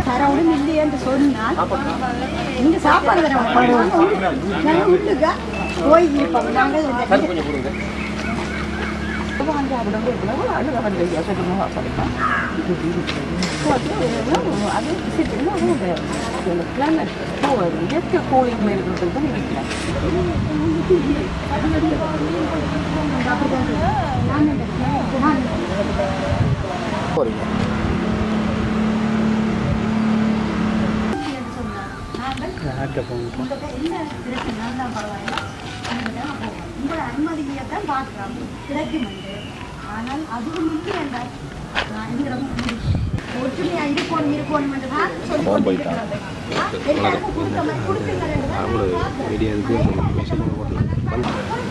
தரவுடன் இல்லையென்று சொன்னால் இங்க சாப்பாடு தர நாங்கள் உள்ளுக்க போய் இருப்போம் நாங்கள் இந்த போறீங்க உங்களோட அனுமதியை தான் பார்க்குறோம் கிடைக்கும் என்று. ஆனால் அதுவும் இல்லை என்றால் நான் இங்கிற ஒற்றுமையா இருக்கணும் இருக்கணும் என்று தான் சொல்லிக் கொண்டிருக்கிறது. ஆ, எல்லாருக்கும் கொடுக்க கொடுப்பீங்கள் என்று தான் நான் பார்க்கிறேன். மீடியா இருக்கு மெஷின் போடலாம்